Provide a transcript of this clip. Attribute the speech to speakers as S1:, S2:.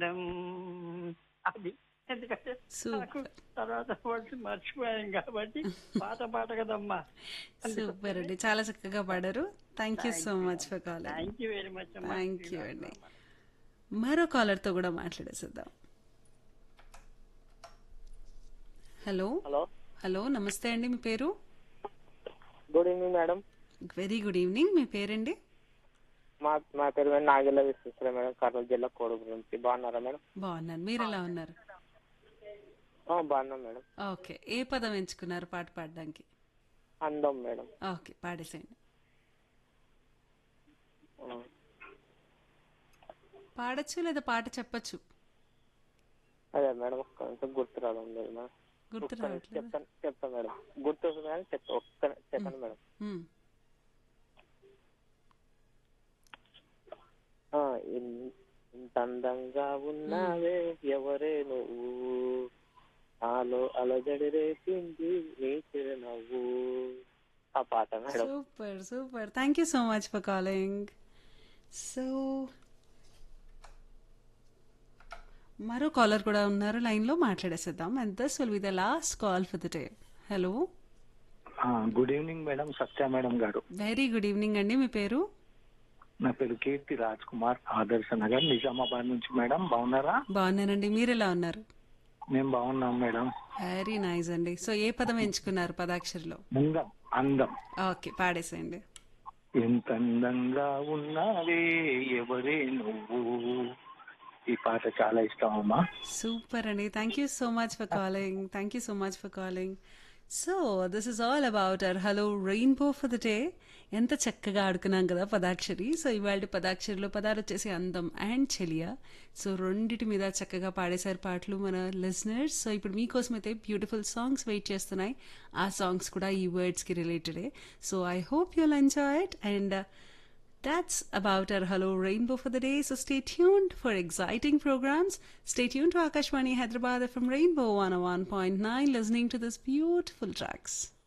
S1: అది ఎందుకంటే
S2: సూపర్.
S1: నాకు తర్వాత వర్డ్స్ మర్చిపోయాను కాబట్టి పాత పాట కదమ్మా
S2: సూపర్ అండి చాలా చక్కగా పాడారు thank you so much for calling
S1: thank you very much అమ్మా
S2: థ్యాంక్ యూ అండి మరో కాలర్తో కూడా మాట్లాడేసేద్దాం హలో
S3: హలో
S2: హలో నమస్తే అండి మీ పేరు
S3: good evening madam
S2: very good evening మీ పేరండి
S3: మా మా పేరు మీద నాగెల్ల విశ్వేశ్వర మేడం కర్నూలు జిల్లా కోడుగు నుంచి బాగున్నారా మేడం
S2: బాగున్నాను మీరు ఎలా ఉన్నారు
S3: ఆ, బాగున్నాం మేడం
S2: ఓకే ఏ పదం ఎంచుకున్నారు పాట పాడడానికి
S3: అందం మేడం
S2: ఓకే పాడేసేయండి
S3: ఆ,
S2: పాడచ్చు లేదా పాట చెప్పచ్చు
S3: అదే మేడం ఒక్క నిమిషం గుర్తు రావడం లేదు మేడం
S2: గుర్తు
S3: ఒక్క నిమిషం
S2: రావట్లేదు
S3: చెప్తాను చెప్తాను మేడం గుర్తు వస్తుంది కానీ చెప్తా ఒక్క ని- చెప్పండి మేడం
S2: మ్మ్.
S3: ఆ, ఇన్- ఇంత అందంగా ఉన్నావే ఎవరే నువ్వు నాలో అలజడి రేపింది నీ చిరునవ్వు ఆ పాట madam
S2: super super thank you so much for calling so మరో కాలర్ కూడా ఉన్నారు లైన్ లో మాట్లాడేసేద్దాం and this will be the last call for the day hello
S4: good evening madam Satya madam garu
S2: very good evening అండి మీ పేరు
S4: నా పేరు కీర్తి రాజ్ కుమార్ ఆదర్శ నగర్ నిజామాబాద్ నుంచి మేడం బాగున్నారా
S2: బాగున్నానండి మీరు ఎలా ఉన్నారు
S4: మేము బాగున్నాం మేడం
S2: వెరీ నైస్ అండి సో ఏ పదం ఎంచుకున్నారు పదాక్షరిలో
S4: అందం అందం
S2: ఓకే పాడేసేయండి
S4: ఎంత అందంగా ఉన్నావే ఎవరే నువ్వు ఈ పాట చాలా ఇష్టం అమ్మా
S2: సూపర్ అండి thank you so much for calling thank you so much for calling so this is all about our hello rainbow for the day ఎంత చక్కగా ఆడుకున్నాం కదా పదాక్షరి సో ఇవాళ పదాక్షరిలో పదాలు వచ్చేసి అందం అండ్ చెలియా సో రెండిటి మీద చక్కగా పాడేశారు పాటలు మన లిజనర్స్ సో ఇప్పుడు మీకోసం అయితే బ్యూటిఫుల్ సాంగ్స్ వెయిట్ చేస్తున్నాయి ఆ సాంగ్స్ కూడా ఈ వర్డ్స్కి రిలేటెడే so I hope you'll enjoy it and That's about our Hello Rainbow for the day. So stay tuned for exciting programs. Stay tuned to Akashwani Hyderabad from Rainbow 101.9 listening to these beautiful tracks.